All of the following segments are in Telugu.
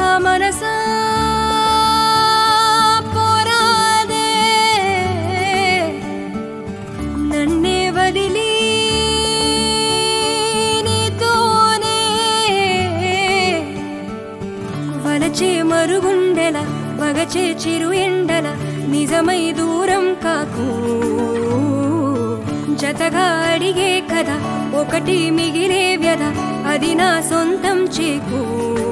మనసా పోరాదే నన్నే వదిలి నీతోనే వలచే మరుగుండెల వగచే చిరు ఎండల నిజమై దూరం కాకు జతగా అడిగే కథ ఒకటి మిగిలే వ్యధ అది నా సొంతం చేకు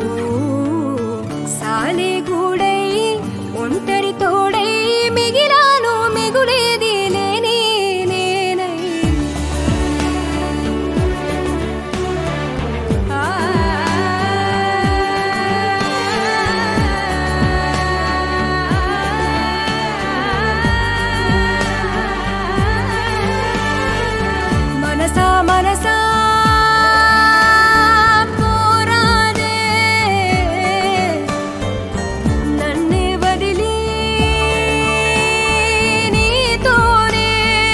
సాలే గూడై ఒంటరి తోడై మిగిలాను మిగులేది నేనే నేనై మనసా మనసా పోరాదే నన్నే వదిలి నీతోనే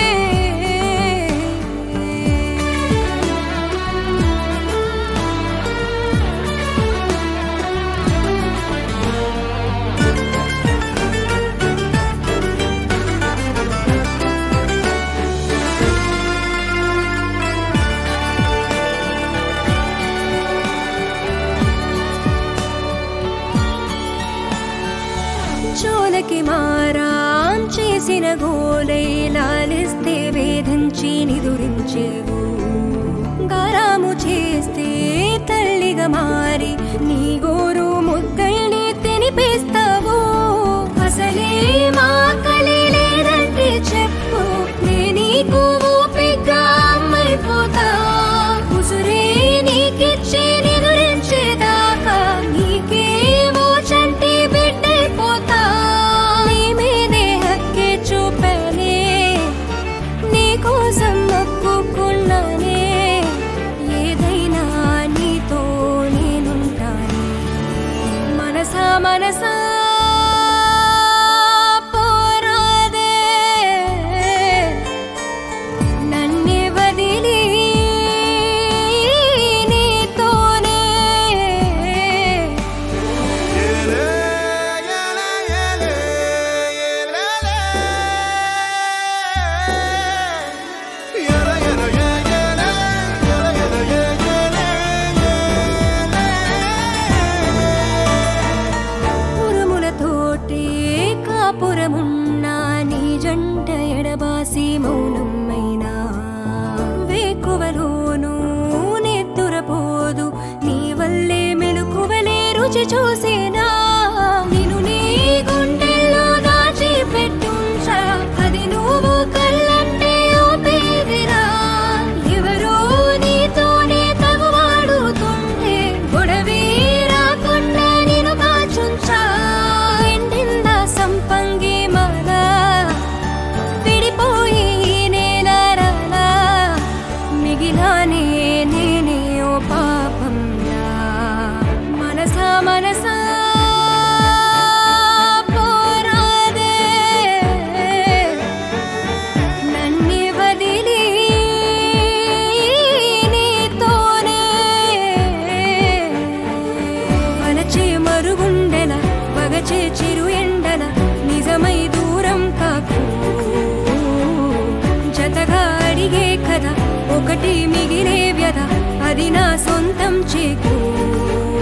చోలకి మారాం చేసిన గోలై లాలిస్తే వేధించి నిదురించేవు గారాము చేస్తే తల్లిగా మారి నీ గోరు ముద్దల్ని తినిపిస్తావు అసలే మా కలి లేదంటే చెప్పు నే నీకు ఊపిగ్గా అమ్మైపోతా ఉసురే నీకిచ్చి నిదురించేదాకా నీకే ఓ చంటి బిడ్డైపోతా నీ మీదే హక్కే చూపానే నీ కోసం మొక్కుకున్నానే ఏదైనా నీతో నేనుంటానే మనసా మనసా పోరాదే నన్నే వదిలి నీతోనే ఉరుములతోటే కాపురమున్నా నీ జంట ఎడబాసి మౌనమైనా వేకువలోనూ నెత్తురపోదు నీ వల్లే మెలుకువలే రుచి చూసేనా నిన్ను నీ గుండెల్లో దాచి పెట్టుంచా అది నువ్వు కళ్ళంటే ఊపిరిరా ఎవరో నీతోనే తగువాడుతుంటే గొడవే రాకుండా నేను కాచుంచా ఎండింద సంపంగి మాల విడిపోయి నేనరలా మిగిలానే నేనే ఓ పాపంలా మనసా మనసా పోరాదే నన్నే వదిలి నీతోనే వలచే మరుగుండెల వగచే చిరు ఎండల నిజమై దూరం కాకు జతగా అడిగే కథ ఒకటి మిగిలే వ్యధ అది నా సొంతం చేకు